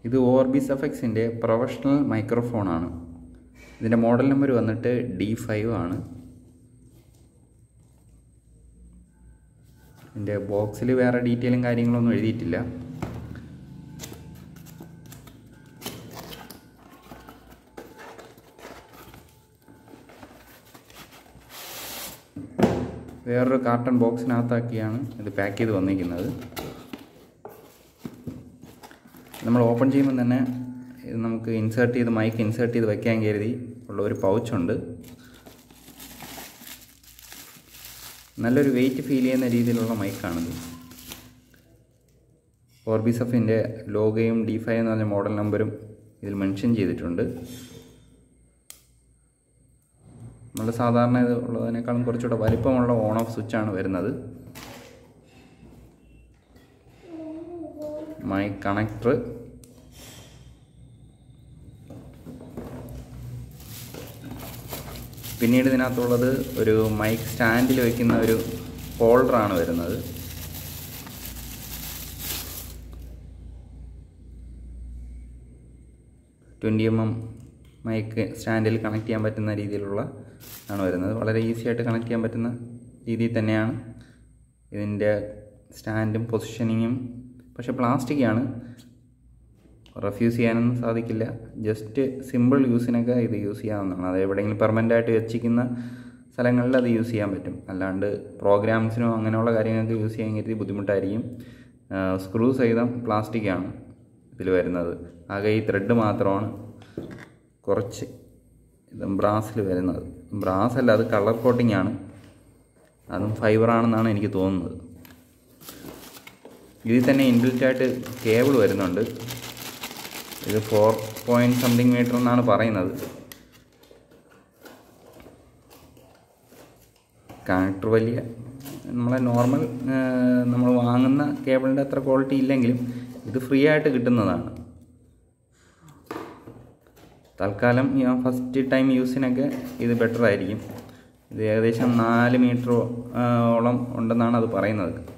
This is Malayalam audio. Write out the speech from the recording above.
ഇത് ഓർബിസ് എഫക്സിൻ്റെ പ്രൊഫഷണൽ മൈക്രോഫോണാണ് ഇതിൻ്റെ മോഡൽ നമ്പർ വന്നിട്ട് ഡി ഫൈവ് ആണ് ഇതിൻ്റെ ബോക്സിൽ വേറെ ഡീറ്റെയിലും കാര്യങ്ങളൊന്നും എഴുതിയിട്ടില്ല വേറൊരു കാർട്ടൺ ബോക്സിനകത്താക്കിയാണ് ഇത് പാക്ക് ചെയ്ത് വന്നിരിക്കുന്നത് നമ്മൾ ഓപ്പൺ ചെയ്യുമ്പോൾ തന്നെ ഇത് നമുക്ക് ഇൻസേർട്ട് ചെയ്ത് മൈക്ക് ഇൻസേർട്ട് ചെയ്ത് വയ്ക്കാൻ കരുതി ഉള്ള ഒരു പൗച്ചുണ്ട് നല്ലൊരു വെയിറ്റ് ഫീൽ ചെയ്യുന്ന രീതിയിലുള്ള മൈക്കാണിത് ഓർബിസഫിൻ്റെ ലോഗയും ഡി ഫൈവ് എന്ന് പറഞ്ഞ മോഡൽ നമ്പറും ഇതിൽ മെൻഷൻ ചെയ്തിട്ടുണ്ട് നമ്മൾ സാധാരണ ഇത് ഉള്ളതിനേക്കാളും കുറച്ചുകൂടെ വലിപ്പമുള്ള ഓൺ ഓഫ് സ്വിച്ചാണ് വരുന്നത് മൈക്ക് കണക്ടർ പിന്നീട് ഇതിനകത്തുള്ളത് ഒരു മൈക്ക് സ്റ്റാൻഡിൽ വയ്ക്കുന്ന ഒരു ഹോൾഡറാണ് വരുന്നത് ട്വൻറ്റി എം എം മൈക്ക് സ്റ്റാൻഡിൽ കണക്ട് ചെയ്യാൻ പറ്റുന്ന രീതിയിലുള്ള ആണ് വരുന്നത് വളരെ ഈസി ആയിട്ട് കണക്ട് ചെയ്യാൻ പറ്റുന്ന രീതിയിൽ തന്നെയാണ് ഇതിൻ്റെ സ്റ്റാൻഡും പൊസിഷനിങ്ങും പക്ഷെ പ്ലാസ്റ്റിക് ആണ് റെഫ്യൂസ് ചെയ്യാനൊന്നും സാധിക്കില്ല ജസ്റ്റ് സിമ്പിൾ യൂസിനൊക്കെ ഇത് യൂസ് ചെയ്യാവുന്നതാണ് അത് എവിടെയെങ്കിലും പെർമനൻ്റ് ആയിട്ട് വെച്ചിരിക്കുന്ന സ്ഥലങ്ങളിൽ അത് യൂസ് ചെയ്യാൻ പറ്റും അല്ലാണ്ട് പ്രോഗ്രാംസിനോ അങ്ങനെയുള്ള കാര്യങ്ങൾക്ക് യൂസ് ചെയ്യാൻ കരുതി ബുദ്ധിമുട്ടായിരിക്കും സ്ക്രൂ സഹിതം പ്ലാസ്റ്റിക് ആണ് ഇതിൽ വരുന്നത് ആകെ ഈ ത്രെഡ് മാത്രമാണ് കുറച്ച് ഇത് ബ്രാസിൽ വരുന്നത് ബ്രാസ് അല്ല അത് കളർ കോട്ടിംഗ് ആണ് അതും ഫൈബർ ആണെന്നാണ് എനിക്ക് തോന്നുന്നത് ഇതിൽ തന്നെ ഇൻബിൽറ്റ് ആയിട്ട് കേബിൾ വരുന്നുണ്ട് ഇത് ഫോർ പോയിൻറ്റ് സംതിങ് മീറ്റർ എന്നാണ് പറയുന്നത് കണക്ടർ വലിയ നമ്മളെ നോർമൽ നമ്മൾ വാങ്ങുന്ന കേബിളിൻ്റെ അത്ര ക്വാളിറ്റി ഇല്ലെങ്കിലും ഇത് ഫ്രീ ആയിട്ട് കിട്ടുന്നതാണ് തൽക്കാലം ഫസ്റ്റ് ടൈം യൂസിനൊക്കെ ഇത് ബെറ്റർ ആയിരിക്കും ഇത് ഏകദേശം നാല് മീറ്റർ ഓളം ഉണ്ടെന്നാണ് അത് പറയുന്നത്